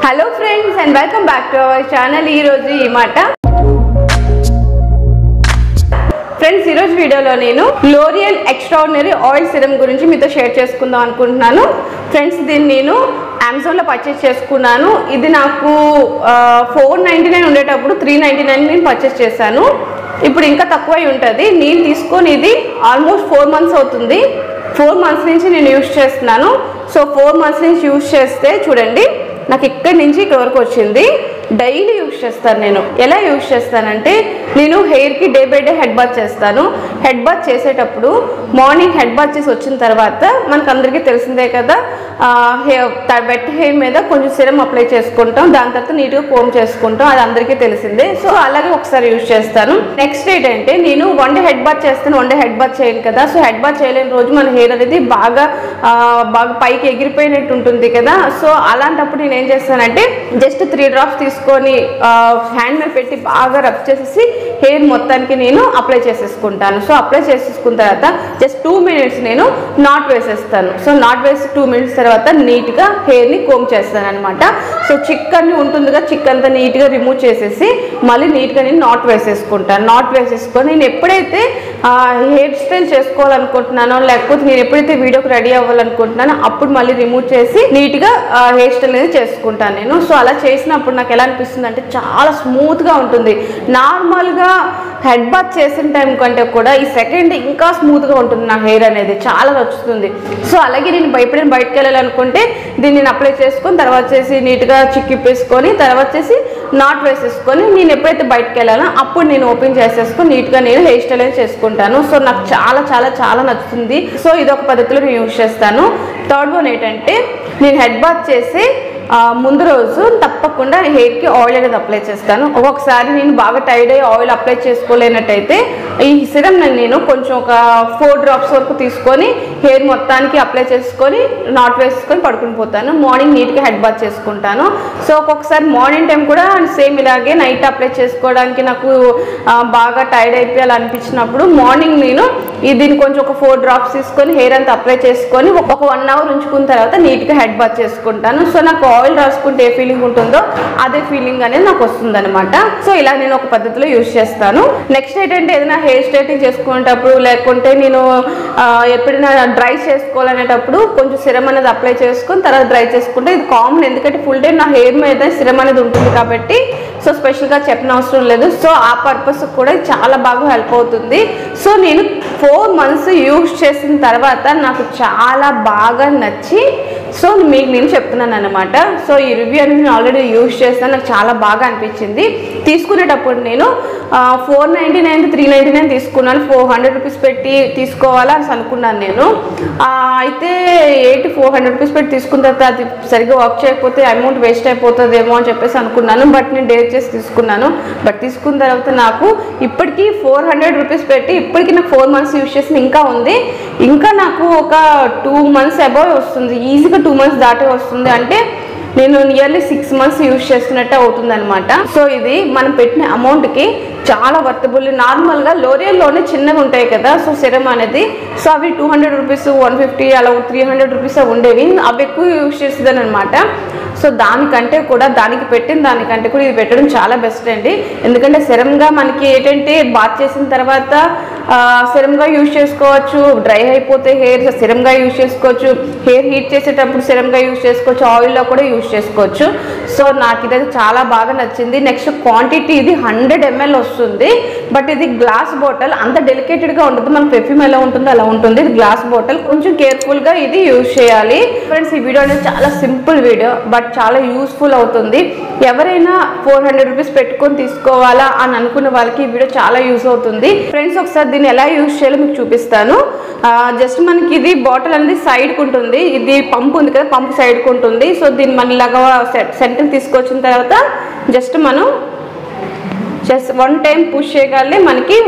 hello friends and welcome back to our channel ఈ రోజు ఈ మాట ఫ్రెండ్స్ ఈరోజు వీడియోలో నేను లోరియల్ ఎక్స్ట్రాడినరీ ఆయిల్ సిరం గురించి మీతో షేర్ చేసుకుందాం అనుకుంటున్నాను ఫ్రెండ్స్ దీన్ని నేను అమెజాన్లో పర్చేస్ చేసుకున్నాను ఇది నాకు ఫోర్ నైంటీ నైన్ ఉండేటప్పుడు త్రీ నైంటీ నైన్ నేను పర్చేస్ చేశాను ఇప్పుడు ఇంకా తక్కువై ఉంటుంది నేను తీసుకొని ఇది ఆల్మోస్ట్ ఫోర్ మంత్స్ అవుతుంది ఫోర్ మంత్స్ నుంచి నేను యూస్ చేస్తున్నాను సో ఫోర్ మంత్స్ నుంచి యూస్ చేస్తే చూడండి నాకు ఇక్కడి నుంచి ఇక్కడ వరకు వచ్చింది డైలీ యూస్ చేస్తాను నేను ఎలా యూస్ చేస్తానంటే నేను హెయిర్కి day by day head bath చేస్తాను హెడ్ బాత్ చేసేటప్పుడు మార్నింగ్ హెడ్ బాత్ చేసి వచ్చిన తర్వాత మనకు అందరికీ తెలిసిందే కదా వెట్ హెయిర్ మీద కొంచెం సిరం అప్లై చేసుకుంటాం దాని తర్వాత నీట్గా కోమ్ చేసుకుంటాం అది అందరికీ తెలిసిందే సో అలాగే ఒకసారి యూస్ చేస్తాను నెక్స్ట్ ఏంటంటే నేను వన్ డే హెడ్ బాత్ చేస్తాను వన్ డే హెడ్ బాత్ చేయను కదా సో హెడ్ బాత్ చేయలేని రోజు మన హెయిర్ అనేది బాగా ఆ, బాగా పైకి ఎగిరిపోయినట్టు ఉంటుంది కదా సో అలాంటప్పుడు నేను ఏం చేస్తానంటే జస్ట్ త్రీ డ్రాప్స్ తీసుకొని హ్యాండ్ మీద పెట్టి బాగా రబ్ చేసేసి హెయిర్ మొత్తానికి నేను అప్లై చేసేసుకుంటాను సో అప్లై చేసేసుకున్న తర్వాత జస్ట్ టూ మినిట్స్ నేను నాట్ వేసేస్తాను సో నాట్ వేసి టూ మినిట్స్ తర్వాత నీట్గా హెయిర్ని కోమ్ చేస్తాను అనమాట సో చిక్ అన్ని ఉంటుందిగా చిక్ అంతా నీట్గా రిమూవ్ చేసేసి మళ్ళీ నీట్గా నేను నాట్ వేసేసుకుంటాను నాట్ వేసేసుకొని నేను ఎప్పుడైతే హెయిర్ స్టైల్ చేసుకోవాలనుకుంటున్నానో లేకపోతే నేను ఎప్పుడైతే వీడియోకి రెడీ అవ్వాలనుకుంటున్నానో అప్పుడు మళ్ళీ రిమూవ్ చేసి నీట్గా హెయిర్ స్టైల్ అనేది చేసుకుంటాను నేను సో అలా చేసినప్పుడు నాకు ఎలా అనిపిస్తుంది అంటే చాలా స్మూత్గా ఉంటుంది నార్మల్గా హెడ్ బాత్ చేసిన టైం కంటే కూడా ఈ సెకండ్ ఇంకా స్మూత్గా ఉంటుంది నా హెయిర్ అనేది చాలా నచ్చుతుంది సో అలాగే నేను ఎప్పుడైనా బయటకు వెళ్ళాలనుకుంటే దీన్ని నేను అప్లై చేసుకొని తర్వాత చేసి నీట్గా చిక్కిప్పేసుకొని తర్వాత చేసి నాట్ వేసేసుకొని నేను ఎప్పుడైతే బయటకు వెళ్ళానో అప్పుడు నేను ఓపెన్ చేసేసుకొని నీట్గా నేను హెయిర్ స్టైల్ అనేది చేసుకుంటాను సో నాకు చాలా చాలా చాలా నచ్చుతుంది సో ఇది ఒక పద్ధతిలో నేను యూజ్ చేస్తాను థర్డ్ వన్ ఏంటంటే నేను హెడ్ బాత్ చేసి ఆ, ముందు రోజు తప్పకుండా హెయిర్కి ఆయిల్ అనేది అప్లై చేస్తాను ఒక్కొక్కసారి నేను బాగా టైడ్ అయ్యి ఆయిల్ అప్లై చేసుకోలేనట్టయితే ఈ సిరం నేను కొంచెం ఒక ఫోర్ డ్రాప్స్ వరకు తీసుకొని హెయిర్ మొత్తానికి అప్లై చేసుకొని నాట్ వేసుకొని పడుకుని పోతాను మార్నింగ్ నీట్గా హెడ్ బాత్ చేసుకుంటాను సో ఒక్కొక్కసారి మార్నింగ్ టైం కూడా సేమ్ ఇలాగే నైట్ అప్లై చేసుకోవడానికి నాకు ఆ, బాగా టైర్డ్ అయిపోయాలి అనిపించినప్పుడు మార్నింగ్ నేను ఈ దీన్ని కొంచెం ఒక ఫోర్ డ్రాప్స్ తీసుకొని హెయిర్ అంతా అప్లై చేసుకొని ఒక వన్ అవర్ ఉంచుకున్న తర్వాత నీట్గా హెడ్ బాత్ చేసుకుంటాను సో నాకు ఆయిల్ రాసుకుంటే ఏ ఫీలింగ్ ఉంటుందో అదే ఫీలింగ్ అనేది నాకు వస్తుంది అనమాట సో ఇలా నేను ఒక పద్ధతిలో యూజ్ చేస్తాను నెక్స్ట్ ఏంటంటే ఏదైనా హెయిర్ స్ట్రైటింగ్ చేసుకునేటప్పుడు లేకుంటే నేను ఆ, ఎప్పుడైనా డ్రై చేసుకోవాలనేటప్పుడు కొంచెం సిరం అనేది అప్లై చేసుకొని తర్వాత డ్రై చేసుకుంటే ఇది కామన్ ఎందుకంటే ఫుల్ డే నా హెయిర్ మీద సిరం అనేది ఉంటుంది కాబట్టి సో స్పెషల్గా చెప్పిన అవసరం లేదు సో ఆ పర్పస్ కూడా ఇది చాలా బాగా హెల్ప్ అవుతుంది సో నేను ఫోర్ మంత్స్ యూజ్ చేసిన తర్వాత నాకు చాలా బాగా నచ్చి సో మీకు నేను చెప్తున్నాను అనమాట సో ఈ రివ్యూ అనేది నేను ఆల్రెడీ యూజ్ చేస్తాను నాకు చాలా బాగా అనిపించింది తీసుకునేటప్పుడు నేను four ninety nine three ninety nine తీసుకున్నాను ఫోర్ హండ్రెడ్ రూపీస్ పెట్టి తీసుకోవాలా అని అనుకున్నాను నేను ఆ, అయితే ఎయిట్ ఫోర్ హండ్రెడ్ రూపీస్ పెట్టి తీసుకున్న తర్వాత అది సరిగ్గా వర్క్ చేయకపోతే అమౌంట్ వేస్ట్ అయిపోతుందేమో అని చెప్పేసి అనుకున్నాను బట్ నేను డేర్ చేసి తీసుకున్నాను బట్ తీసుకున్న తర్వాత నాకు ఇప్పటికీ ఫోర్ హండ్రెడ్ రూపీస్ పెట్టి ఇప్పటికీ నాకు ఫోర్ మంత్స్ యూజ్ చేసిన ఇంకా ఉంది ఇంకా నాకు ఒక టూ మంత్స్ అబౌవ్ వస్తుంది ఈజీగా టూ మంత్స్ దాటే వస్తుంది అంటే నేను నియర్లీ సిక్స్ మంత్స్ యూజ్ చేస్తున్నట్టే అవుతుంది అనమాట సో ఇది మనం పెట్టిన అమౌంట్కి చాలా వర్తబుల్ నార్మల్గా లోరియల్లోనే చిన్నగా ఉంటాయి కదా సో సిరం అనేది సో అవి two hundred rupees one fifty అలా త్రీ హండ్రెడ్ రూపీస్ ఉండేవి అవి ఎక్కువ యూజ్ చేసేదాన్ని అనమాట సో దానికంటే కూడా దానికి పెట్టిన దానికంటే కూడా ఇది పెట్టడం చాలా బెస్ట్ అండి ఎందుకంటే సిరంగా మనకి ఏంటంటే బాత్ చేసిన తర్వాత ఆ, సిరంగా యూజ్ చేసుకోవచ్చు డ్రై అయిపోతే హెయిర్ సిరంగా యూజ్ చేసుకోవచ్చు హెయిర్ హీట్ చేసేటప్పుడు సిరంగా యూజ్ చేసుకోవచ్చు ఆయిల్లో కూడా యూజ్ చేసుకోవచ్చు సో నాకు ఇదైతే చాలా బాగా నచ్చింది నెక్స్ట్ క్వాంటిటీ ఇది హండ్రెడ్ ఎంఎల్ వస్తుంది బట్ ఇది గ్లాస్ బాటిల్ అంత డెలికేటెడ్గా ఉంటుంది మన పెర్ఫ్యూమ్ ఎలా ఉంటుందో అలా ఉంటుంది ఇది గ్లాస్ బాటిల్ కొంచెం కేర్ఫుల్గా ఇది యూజ్ చేయాలి ఫ్రెండ్స్ ఈ వీడియో అనేది చాలా సింపుల్ వీడియో బట్ చాలా యూస్ఫుల్ అవుతుంది ఎవరైనా ఫోర్ హండ్రెడ్ రూపీస్ పెట్టుకొని తీసుకోవాలా అని అనుకున్న వాళ్ళకి ఈ వీడియో చాలా యూస్ అవుతుంది ఫ్రెండ్స్ ఒకసారి దీన్ని ఎలా యూజ్ చేయాలో మీకు చూపిస్తాను జస్ట్ మనకి ఇది బాటిల్ అనేది సైడ్కి ఉంటుంది ఇది పంప్ ఉంది కదా పంప్ సైడ్కి ఉంటుంది సో దీన్ని మన ఇలాగా సెంటర్ తీసుకొచ్చిన తర్వాత జస్ట్ మనం జస్ట్ వన్ టైం పుష్ చేయగానే మనకి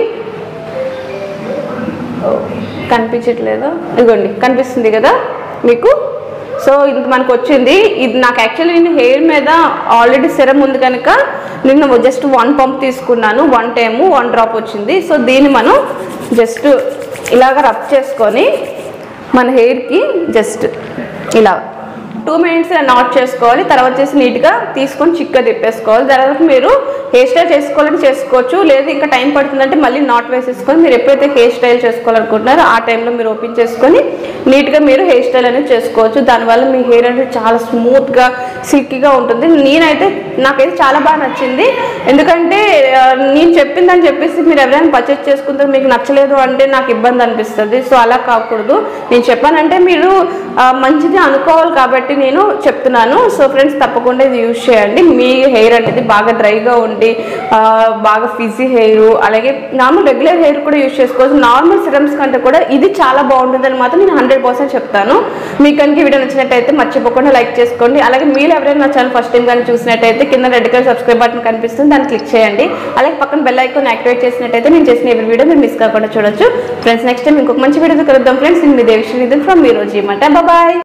కనిపించట్లేదు ఇదిగోండి కనిపిస్తుంది కదా మీకు సో ఇంత మనకు వచ్చింది ఇది నాకు యాక్చువల్లీ నేను హెయిర్ మీద ఆల్రెడీ సిరం ఉంది కనుక నేను జస్ట్ వన్ పంప్ తీసుకున్నాను వన్ టైము వన్ డ్రాప్ వచ్చింది సో దీన్ని మనం జస్ట్ ఇలాగ రబ్ చేసుకొని మన హెయిర్కి జస్ట్ ఇలా టూ మినిట్స్ నాట్ చేసుకోవాలి తర్వాత వచ్చేసి నీట్గా తీసుకొని చిక్క తిప్పేసుకోవాలి తర్వాత మీరు హెయిర్ స్టైల్ చేసుకోవాలంటే చేసుకోవచ్చు లేదు ఇంకా టైం పడుతుందంటే మళ్ళీ నాట్ వేసేసుకొని మీరు ఎప్పుడైతే హెయిర్ స్టైల్ చేసుకోవాలనుకుంటున్నారో ఆ టైంలో మీరు ఓపెన్ చేసుకొని నీట్గా మీరు హెయిర్ స్టైల్ అనేది చేసుకోవచ్చు దానివల్ల మీ హెయిర్ అనేది చాలా స్మూత్గా సిల్కీగా ఉంటుంది నేనైతే నాకైతే చాలా బాగా నచ్చింది ఎందుకంటే ఆ, నేను చెప్పిందని చెప్పేసి మీరు ఎవరైనా పర్చేస్ చేసుకుంటే మీకు నచ్చలేదు అంటే నాకు ఇబ్బంది అనిపిస్తుంది సో అలా కాకూడదు నేను చెప్పానంటే మీరు ఆ, మంచిది అనుకోవాలి కాబట్టి నేను చెప్తున్నాను సో ఫ్రెండ్స్ తప్పకుండా ఇది యూజ్ చేయండి మీ హెయిర్ అనేది బాగా డ్రైగా ఉండి ఆ, బాగా ఫిజీ హెయిర్ అలాగే నార్మల్ రెగ్యులర్ హెయిర్ కూడా యూజ్ చేసుకోవచ్చు నార్మల్ సిరమ్స్ కంటే కూడా ఇది చాలా బాగుంటుందని మాత్రం నేను హండ్రెడ్ పర్సెంట్ చెప్తాను మీకు కనుక ఈ వీడియో నచ్చినట్టయితే మర్చిపోకుండా లైక్ చేసుకోండి అలాగే మీరు ఎవరైనా నా ఛానల్ ఫస్ట్ టైం కానీ చూసినట్టయితే కింద రెడ్ కలర్ సబ్స్క్రైబ్ బటన్ కనిపిస్తుంది దాన్ని క్లిక్ చేయండి అలాగే పక్కన బెల్ ఐకాన్ యాక్టివేట్ చేసినట్టయితే నేను చేసిన ఎవరి వీడియో మీరు మిస్ కాకుండా చూడొచ్చు ఫ్రెండ్స్ నెక్స్ట్ టైం ఇంకొక మంచి వీడియో కలుద్దాం ఫ్రెండ్స్ నేను మీ దేవిశ్రీ ఫ్రమ్ మీ రోజు మాట బాయ్